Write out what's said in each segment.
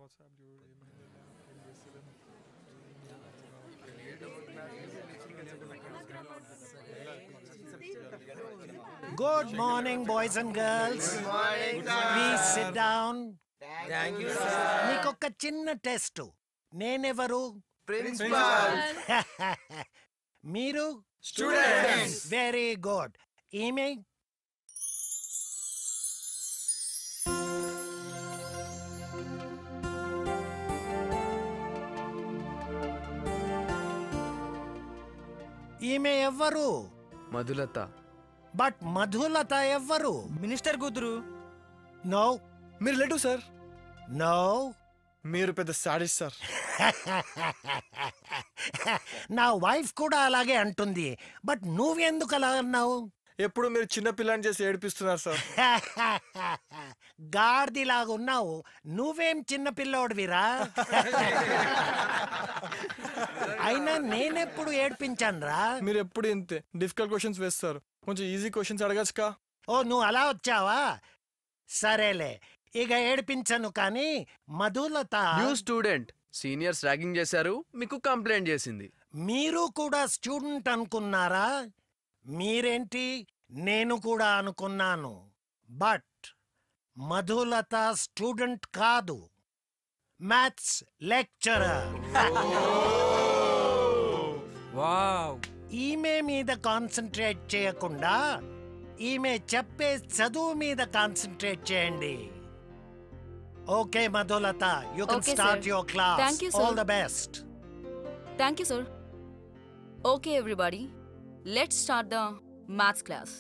Good morning, boys and girls. Please sit down. Thank you మీకొక చిన్న test నేనెవరు principal మీరు Students. వెరీ గుడ్ ఈమె ఈమె ఎవ్వరు మధులత బట్ మధులత ఎవ్వరు మినిస్టర్ కూతురు నో మీరు లేటు సార్ నో మీరు పెద్ద సాడీస్ సార్ నా వైఫ్ కూడా అలాగే అంటుంది బట్ నువ్వెందుకు అలా అన్నావు ఎప్పుడు మీరు చిన్న పిల్లని చేసి ఏడిపిస్తున్నారు సార్ గాడిదిలాగా ఉన్నావు నువ్వేం చిన్న పిల్లోడివిరా అయినా నేనెప్పుడు ఏడ్పించానురా మీరు ఎప్పుడు ఇంతే డిఫికల్ట్ క్వశ్చన్స్ వేస్తారు కొంచెం ఈజీ క్వశ్చన్స్ అడగచ్చుకా ఓ నువ్వు అలా వచ్చావా సరేలే ఇక ఏడిపించను కానీ Madhulatha new student seniors ragging చేశారు మీకు కంప్లైంట్ చేసింది మీరు కూడా స్టూడెంట్ అనుకున్నారా మీరేంటి నేను కూడా అనుకున్నాను బట్ మధులత స్టూడెంట్ కాదు మ్యాథ్స్ లెక్చరర్ వావ్ ఈమె మీద కాన్సన్ట్రేట్ చేయకుండా ఈమె చెప్పే చదువు మీద కాన్సన్ట్రేట్ చేయండి okay Madhulatha you can Okay, start sir. Your class Thank you, sir. All the best Thank you, sir. Okay, everybody. Let's start the maths class.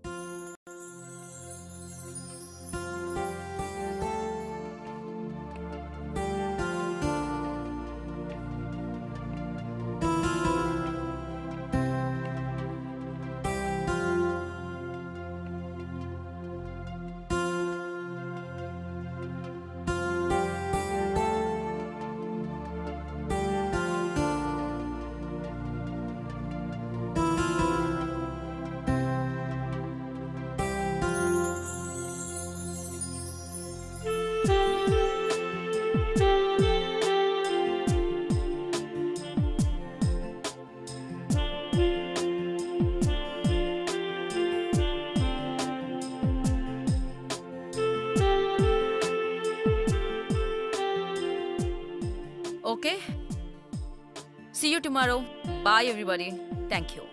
Okay? See you tomorrow. Bye, everybody. Thank you.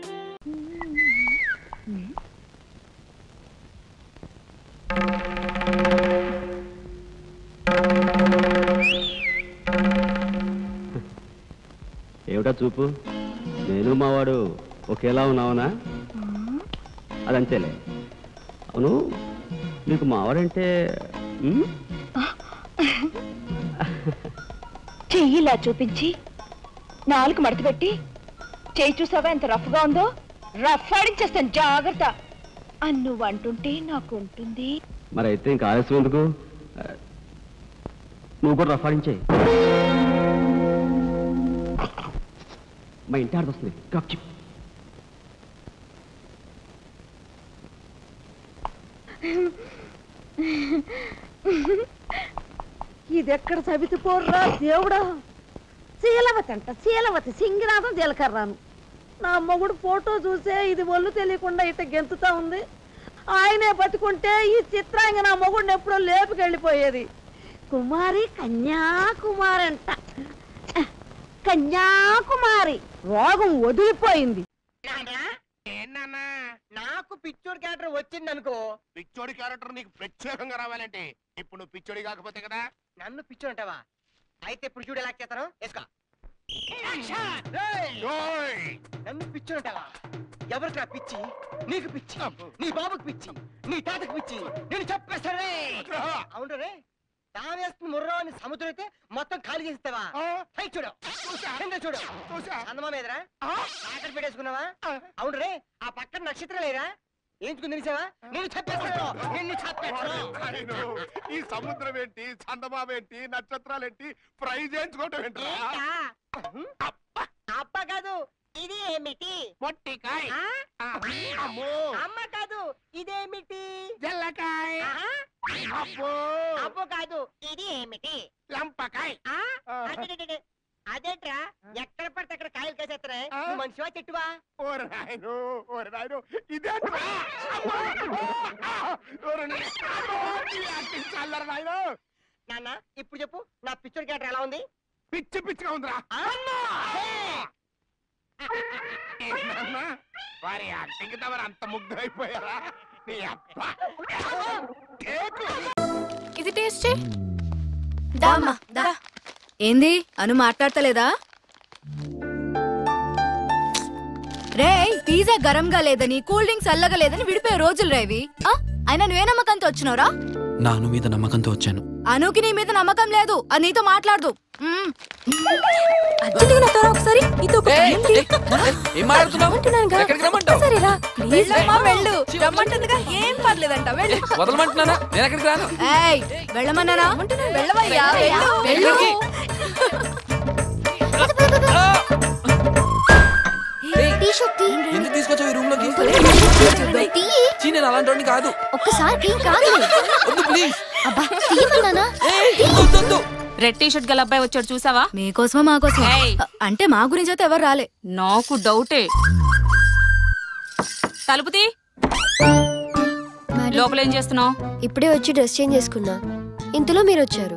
ఏమిటా చూపు నేను మావాడు ఒకేలా ఉన్నావునా అదంతేలే అవును నీకు మావాడంటే ఉమ్, చెయ్యిలా చూపించి నాలుగు మడత పెట్టి చెయ్యి చూసావా ఎంత రఫ్గా ఉందో రఫ్ ఆడించేస్తాను జాగ్రత్త అని నువ్వు అంటుంటే నాకు ఉంటుంది మరి అయితే ఇంకా ఆలస్యం ఎందుకు ఆ, నువ్వు కూడా రఫాడించే మా ఇంటి ఆడది వస్తుంది గప్ చిప్. ఇదెక్కడ సవితి పోర్రా దేవుడా శీలవతి అంట శీలవతి సింగినాథం జీలకర్రాను నా మొగుడు ఫోటో చూసే ఇది ఒళ్ళు తెలియకుండా ఇట గెంతుతా ఉంది ఆయనే బతుకుంటే ఈ చిత్రాంగ నా మొగుడిని ఎప్పుడో లేపుకెళ్ళిపోయేది కుమారి కన్యాకుమారి అంట కన్యాకుమారి రోగం వదిలిపోయింది ఏంటన్నా నాకు పిచ్చోడి క్యారెక్టర్ వచ్చింది అనుకో పిచ్చోడి క్యారెక్టర్ నీకు ప్రత్యేకంగా రావాలంటే ఇప్పుడు నువ్వు పిచ్చోడి కాకపోతే కదా నన్ను పిచ్చోడు అంటావా అయితే ఇప్పుడు చూడు ఎలా చేస్తాను వేసుకో ఓయ్! నన్ను పిచ్చోడు అంటావా ఎవరికి నా పిచ్చి నీకు పిచ్చి నీ బాబుకి పిచ్చి నీ తాతకి పిచ్చి నేను చెప్పేస్తానే అవును రే తావేస్తుంది ముర్రో అని సముద్రం అయితే మొత్తం ఖాళీ చేస్తావా పై చూడు కింద చూడు అందమా మీదరా ఆకలి పెట్టేసుకున్నావా అవును రే ఆ పక్కన నక్షత్రం లేరా ఏంచుకుని తెలిసావా నేను చెప్పేస్తాను నిన్ను చెప్పేస్తాను ఆయన, ఈ సముద్రం ఏంటి చందమామ ఏంటి నక్షత్రాలు ఏంటి ఫ్రై చేయించుకోవటం ఏంటి ఏంటా? అబ్బ కాదు ఇది ఏమిటి పొట్టికాయ్ ఆ? అమ్మో అమ్మ కాదు ఇదేమిటి జల్లకాయ ఆహా, అబ్బో అబ్బో కాదు ఇది ఏమిటి లంపకాయ ఆ? అడెడెడెడె. అదేంట్రా ఎక్కడ పడితే అక్కడ కాయలు కాసేస్తారా నువ్వు మనిషివా చెట్టువా ఓరి నాయను ఓరి నాయను ఇదేంట్రా అమ్మో! ఓరి నాయను. అమ్మో! ఈ యాక్టింగ్ చల్లరా నాయను నాన్న ఇప్పుడు చెప్పు నా పిక్చర్ క్యారెక్టర్ ఎలా ఉంది పిచ్చి పిచ్చిగా ఉందిరా ఆ? ఏంటన్నా? వారి యాక్టింగ్ తమరు అంత ముగ్ధులైపోయారా నీ అబ్బ కేకు ఇది టేస్ట్ దామా దా ఏంది అను మాట్లాడతలేదా రే పిజ్జా గరంగా లేదని కూల్ డ్రింక్స్ చల్లగా లేదని విడిపోయే రోజులు రేవి ఆ, అయినా నువ్వే నమ్మకంతో వచ్చినవరా నాను మీద నమ్మకంతో వచ్చాను అనుకి నీ మీద నమ్మకం లేదు అది నీతో మాట్లాడదు మ్మ్. అర్జెంటుగా నాతో రా ఒకసారి నీతో ఒక పని ఉంది. ఏం మాట్లాడుతున్నావు అంటున్నానుగా. ఎక్కడికి రమ్మంటావు ఒకసారి రా. వెళ్ళమ్మా, వెళ్ళు రమ్మంటుందిగా ఏం పర్లేదంట వెళ్ళు వదలమంటున్నానా నేను ఎక్కడికి రాను ఏయ్ వెళ్ళమన్నానా వెళ్ళవయ్యా వెళ్ళు వెళ్ళు ఎందుకు తీసుకొచ్చావు ఈ రూమ్ లోకి చీ, నేను అలాంటి వాడిని కాదు ఒక్కసారి కాదు వద్దు ప్లీజ్ అబ్బా తీయమన్నానా రెడ్ టీ షర్ట్ గల అబ్బాయి వచ్చాడు చూసావా మీకోసమా మాకోసమా ఏయ్. అంటే మా గురించి అయితే ఎవరు రాలే నాకు డౌటే తలుపు తీ లోపల ఏం చేస్తున్నావు ఇప్పుడే వచ్చి డ్రెస్ చేంజ్ చేసుకున్నా ఇంతలో మీరు వచ్చారు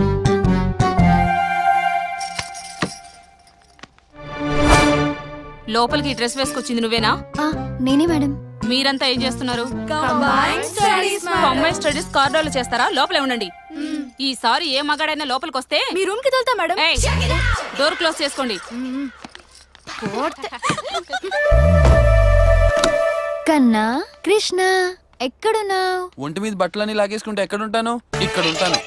లోపలికి డ్రెస్ వేసుకొచ్చింది నువ్వేనా ఆ, నేనే మేడం మీరంతా ఏం చేస్తున్నారు Combined studies, madam. Combine studies కార్డర్లు చేస్తారా లోపలే ఉండండి ఈసారి ఏ మగాడైనా లోపలికి వస్తే మీ రూమ్ కి వెళ్తా మేడం ఏయ్, డోర్ క్లోజ్ చేసుకోండి కన్నా కృష్ణ ఎక్కడున్నావు ఒంటి మీద బట్టలని లాగేసుకుంటే ఎక్కడ ఉంటాను ఇక్కడ ఉంటాను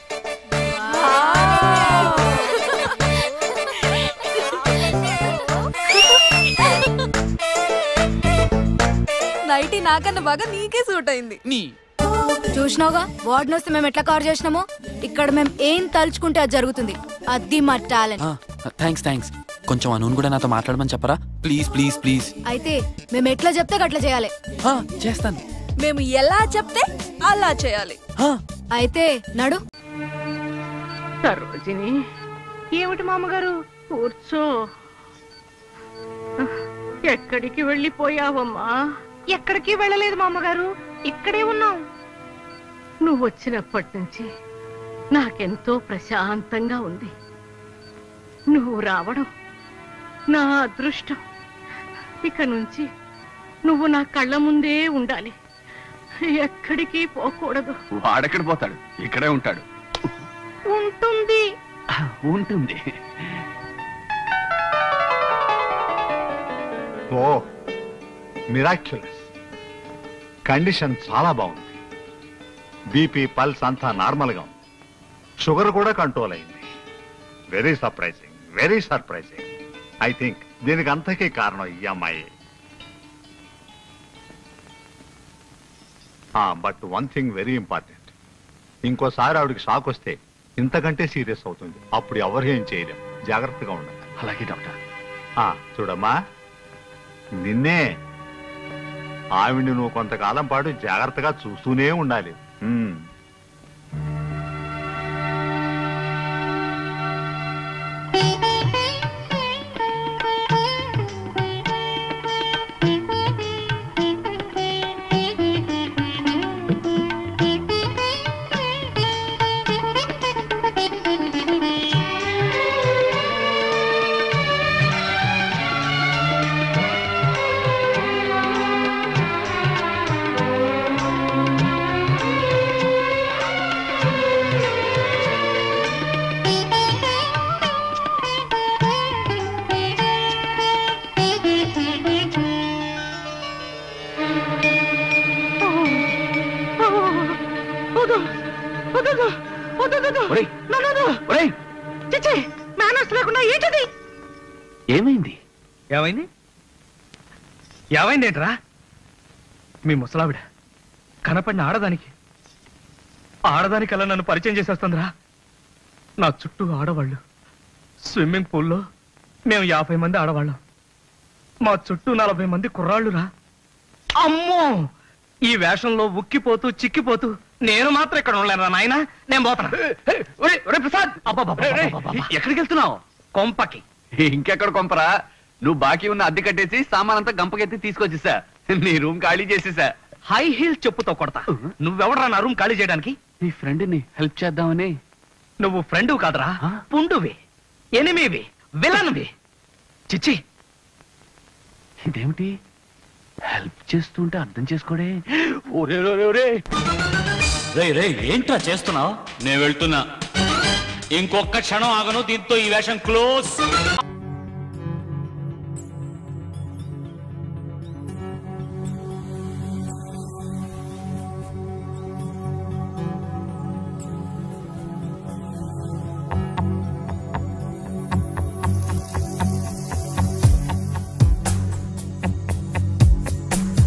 నైటీ నాకన్నా బాగా నీకే సూట్ అయింది నీ చూసినావుగా వార్డ్ వస్తే మేము ఎట్లా కవర్ చేసినామో ఇక్కడ మేము ఏం తలుచుకుంటే అది జరుగుతుంది అది మా టాలెంట్ థ్యాంక్స్ థ్యాంక్స్ కొంచెం అనూన్ కూడా నాతో మాట్లాడమని చెప్పరా ప్లీజ్ ప్లీజ్ ప్లీజ్ అయితే మేము ఎట్లా చెప్తే అట్లా చేయాలి చేస్తాను మేము ఎలా చెప్తే అలా చేయాలి అయితే నడు సరోజిని ఏమిటి మామగారు కూర్చో ఎక్కడికి వెళ్ళిపోయావమ్మా ఎక్కడికి వెళ్ళలేదు మామగారు ఇక్కడే ఉన్నాం నువ్వు వచ్చినప్పటి నుంచి నాకెంతో ప్రశాంతంగా ఉంది నువ్వు రావడం నా అదృష్టం ఇక నుంచి నువ్వు నా కళ్ళ ముందే ఉండాలి ఎక్కడికి పోకూడదు వాడెక్కడ పోతాడు ఇక్కడే ఉంటాడు ఉంటుంది ఉంటుంది ఓ మిరాక్యులస్ కండిషన్ చాలా బాగుంది బీపీ పల్స్ అంతా నార్మల్గా ఉంది షుగర్ కూడా కంట్రోల్ అయింది very surprising very surprising I think దీనికి అంతకీ కారణం ఈ అమ్మాయి but one thing very important ఇంకోసారి ఆవిడకి షాక్ వస్తే ఇంతకంటే సీరియస్ అవుతుంది అప్పుడు ఎవరు ఏం చేయలేం జాగ్రత్తగా ఉండాలి అలాగే డాక్టర్ ఆ, చూడమ్మా నిన్నే ఆవిడ్ని నువ్వు కొంతకాలం పాటు జాగ్రత్తగా చూస్తూనే ఉండాలి ఉమ్. ఒరేయ్, ఒరేయ్, చిచ్చి మేనర్స్ లేకుండా ఏంటది ఏమైంది ఏమైంది ఏమైందేంట్రా మీ ముసలావిడ కనపడిన ఆడదానికి ఆడదానికి అలా నన్ను పరిచయం చేసేస్తుందిరా నా చుట్టూ ఆడవాళ్ళు స్విమ్మింగ్ పూల్లో మేము యాభై మంది ఆడవాళ్ళం మా చుట్టూ నలభై మంది కుర్రాళ్ళురా అమ్మో ఈ వేషంలో ఉక్కిపోతూ చిక్కిపోతూ నేను మాత్రం ఇక్కడ ఉండలేను నాయన నేను పోతాను ప్రసాద్ ఎక్కడికి వెళ్తున్నావు కొంపకి ఇంకెక్కడ కొంపరా నువ్వు బాకీ ఉన్న అద్దె కట్టేసి సామాన్ అంతా గంపకెత్తి తీసుకొచ్చేసా నీ రూమ్ ఖాళీ చేసేసా హై హీల్ చెప్పుతో కొడతా నువ్వెవడరా నా రూమ్ ఖాళీ చేయడానికి నీ ఫ్రెండ్ ని హెల్ప్ చేద్దామని నువ్వు ఫ్రెండ్ కాదురా పుండువి ఎనిమివి విలన్వి చిచ్చి ఇదేమిటి హెల్ప్ చేస్తుంటే అర్థం చేసుకోడే ఒరే ఒరే ఒరే రే రే ఏంట్రా చేస్తున్నావు నేను వెళ్తున్నా ఇంకొక క్షణం ఆగను దీంతో ఈ వేషం క్లోజ్